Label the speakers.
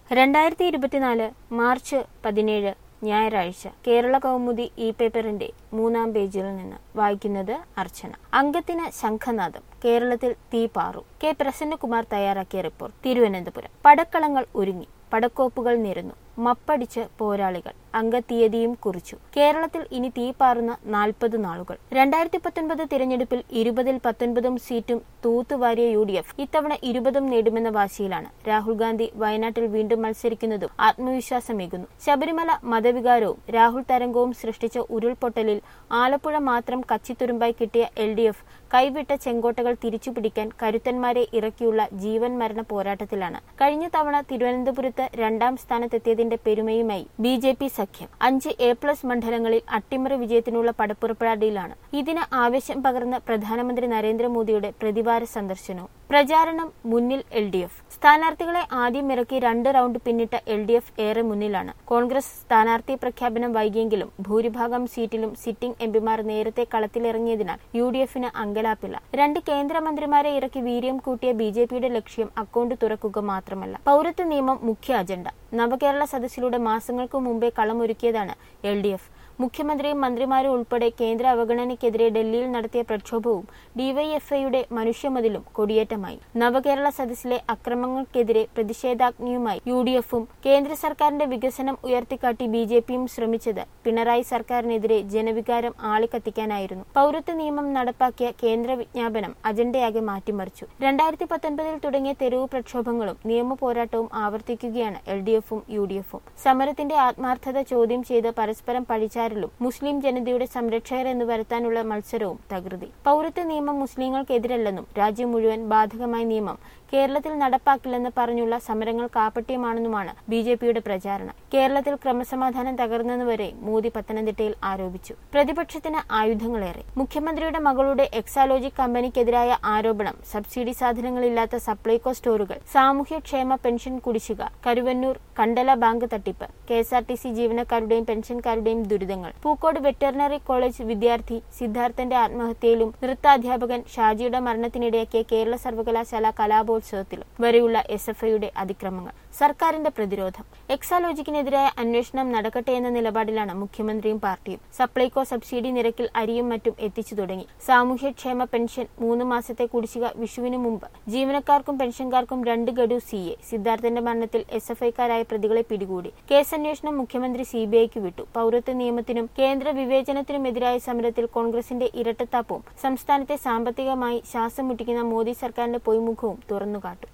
Speaker 1: രണ്ടായിരത്തി ഇരുപത്തിനാല് മാർച്ച് പതിനേഴ് ഞായറാഴ്ച കേരള കൗമുദി ഇ പേപ്പറിന്റെ മൂന്നാം പേജിൽ നിന്ന് വായിക്കുന്നത് അർച്ചന അംഗത്തിന് ശംഖനാദം കേരളത്തിൽ തീ പാറു കെ പ്രസന്നകുമാർ തയ്യാറാക്കിയ റിപ്പോർട്ട് തിരുവനന്തപുരം പടക്കളങ്ങൾ ഒരുങ്ങി പടക്കോപ്പുകൾ നിരന്നു മപ്പടിച്ച് പോരാളികൾ അംഗത്തീയതിയും കുറിച്ചു കേരളത്തിൽ ഇനി തീപാറുന്ന നാൽപ്പത് നാളുകൾ രണ്ടായിരത്തി പത്തൊൻപത് തിരഞ്ഞെടുപ്പിൽ ഇരുപതിൽ പത്തൊൻപതും സീറ്റും തൂത്തുവാരിയ യു ഡി എഫ് ഇത്തവണ ഇരുപതും നേടുമെന്ന വാശിയിലാണ് രാഹുൽ ഗാന്ധി വയനാട്ടിൽ വീണ്ടും മത്സരിക്കുന്നതും ആത്മവിശ്വാസമേകുന്നു ശബരിമല മതവികാരവും രാഹുൽ തരംഗവും സൃഷ്ടിച്ച ഉരുൾപൊട്ടലിൽ ആലപ്പുഴ മാത്രം കച്ചിത്തുരുമ്പായി കിട്ടിയ എൽ ഡി എഫ് കൈവിട്ട ചെങ്കോട്ടകൾ തിരിച്ചുപിടിക്കാൻ കരുത്തന്മാരെ ഇറക്കിയുള്ള ജീവൻ മരണ പോരാട്ടത്തിലാണ് കഴിഞ്ഞ തവണ തിരുവനന്തപുരത്ത് രണ്ടാം സ്ഥാനത്തെത്തിയതിന്റെ പെരുമയുമായി ബി ജെ പി സഖ്യം അഞ്ച് എ പ്ലസ് മണ്ഡലങ്ങളിൽ അട്ടിമറി വിജയത്തിനുള്ള പടപ്പുറപ്പാടിയിലാണ് ഇതിന് ആവേശം പകർന്ന പ്രധാനമന്ത്രി നരേന്ദ്രമോദിയുടെ പ്രതിവാര സന്ദർശനവും പ്രചാരണം മുന്നിൽ എൽ ഡി എഫ് സ്ഥാനാർത്ഥികളെ ആദ്യം ഇറക്കി രണ്ട് റൗണ്ട് പിന്നിട്ട എൽ ഡി എഫ് ഏറെ മുന്നിലാണ് കോൺഗ്രസ് സ്ഥാനാർത്ഥി പ്രഖ്യാപനം വൈകിയെങ്കിലും ഭൂരിഭാഗം സീറ്റിലും സിറ്റിംഗ് എംപിമാർ നേരത്തെ കളത്തിലിറങ്ങിയതിനാൽ യു ഡി എഫിന് അങ്കലാപ്പില്ല രണ്ട് കേന്ദ്രമന്ത്രിമാരെ ഇറക്കി വീര്യം കൂട്ടിയ ബി ജെ പിയുടെ ലക്ഷ്യം അക്കൌണ്ട് തുറക്കുക മാത്രമല്ല പൌരത്വ നിയമം മുഖ്യ അജണ്ട നവകേരള സദസ്സിലൂടെ മാസങ്ങൾക്ക് മുമ്പേ കളമൊരുക്കിയതാണ് എൽ ഡി എഫ് മുഖ്യമന്ത്രിയും മന്ത്രിമാരും ഉൾപ്പെടെ കേന്ദ്ര അവഗണനയ്ക്കെതിരെ ഡൽഹിയിൽ നടത്തിയ പ്രക്ഷോഭവും ഡിവൈഎഫ്ഐയുടെ മനുഷ്യമതിലും കൊടിയേറ്റമായി നവകേരള സദസ്സിലെ അക്രമങ്ങൾക്കെതിരെ പ്രതിഷേധാഗ്നിയുമായി യു ഡി എഫും കേന്ദ്ര സർക്കാരിന്റെ വികസനം ഉയർത്തിക്കാട്ടി ബി ജെ പിയും ശ്രമിച്ചത് പിണറായി സർക്കാരിനെതിരെ ജനവികാരം ആളിക്കത്തിക്കാനായിരുന്നു പൌരത്വ നിയമം നടപ്പാക്കിയ കേന്ദ്ര വിജ്ഞാപനം അജണ്ടയാകെ മാറ്റിമറിച്ചു രണ്ടായിരത്തി പത്തൊൻപതിൽ തുടങ്ങിയ തെരുവ് പ്രക്ഷോഭങ്ങളും നിയമ പോരാട്ടവും ആവർത്തിക്കുകയാണ് എൽ ഡി എഫും യു ഡി എഫും സമരത്തിന്റെ ആത്മാർത്ഥത ചോദ്യം ചെയ്ത് പരസ്പരം പഴിച്ചാരലും മുസ്ലിം ജനതയുടെ സംരക്ഷകർ എന്ന് വരുത്താനുള്ള മത്സരവും തകൃതി പൌരത്വ നിയമം മുസ്ലിങ്ങൾക്കെതിരല്ലെന്നും രാജ്യം മുഴുവൻ ബാധകമായ നിയമം കേരളത്തിൽ നടപ്പാക്കില്ലെന്ന് പറഞ്ഞുള്ള സമരങ്ങൾ കാപ്പട്യമാണെന്നുമാണ് ബി ജെ പിയുടെ പ്രചാരണം കേരളത്തിൽ ക്രമസമാധാനം തകർന്നെന്നുവരെ മോദി പത്തനംതിട്ടയിൽ ആരോപിച്ചു പ്രതിപക്ഷത്തിന് ആയുധങ്ങളേറെ മുഖ്യമന്ത്രിയുടെ മകളുടെ എക്സാലോജി കമ്പനിക്കെതിരായ ആരോപണം സബ്സിഡി സാധനങ്ങളില്ലാത്ത സപ്ലൈകോ സ്റ്റോറുകൾ സാമൂഹ്യക്ഷേമ പെൻഷൻ കുടിശ്ശിക കരുവന്നൂർ കണ്ടല ബാങ്ക് തട്ടിപ്പ് K S R T C ജീവനക്കാരുടെയും പെൻഷൻകാരുടെയും ദുരിതങ്ങൾ പൂക്കോട് വെറ്ററിനറി കോളേജ് വിദ്യാർത്ഥി സിദ്ധാർത്ഥന്റെ ആത്മഹത്യയിലും നൃത്താധ്യാപകൻ ഷാജിയുടെ മരണത്തിനിടയാക്കിയ കേരള സർവകലാശാല കലാപോത്സവത്തിലും വരെയുള്ള എസ് എഫ് ഐയുടെ അതിക്രമങ്ങൾ സർക്കാരിന്റെ പ്രതിരോധം എക്സാലോജിക്കിനെതിരായ അന്വേഷണം നടക്കട്ടെ എന്ന നിലപാടിലാണ് മുഖ്യമന്ത്രിയും പാർട്ടിയും സപ്ലൈകോ സബ്സിഡി നിരക്കിൽ അരിയും മറ്റും എത്തിച്ചു തുടങ്ങി സാമൂഹ്യക്ഷേമ പെൻഷൻ മൂന്ന് മാസത്തെ കുടിശ്ശിക വിഷുവിന് മുമ്പ് ജീവനക്കാർക്കും പെൻഷൻകാർക്കും രണ്ട് ഗഡു സി എ സിദ്ധാർത്ഥന്റെ മരണത്തിൽ എസ് എഫ് ഐക്കാരായ പ്രതികളെ പിടികൂടി കേസന്വേഷണം മുഖ്യമന്ത്രി സി ബി ഐക്ക് വിട്ടു പൌരത്വ നിയമത്തിനും കേന്ദ്ര വിവേചനത്തിനുമെതിരായ സമരത്തിൽ കോൺഗ്രസിന്റെ ഇരട്ടത്താപ്പവും സംസ്ഥാനത്തെ സാമ്പത്തികമായി ശ്വാസം മുട്ടിക്കുന്ന മോദി സർക്കാരിന്റെ പൊയ്മുഖവും തുറന്നുകാട്ടും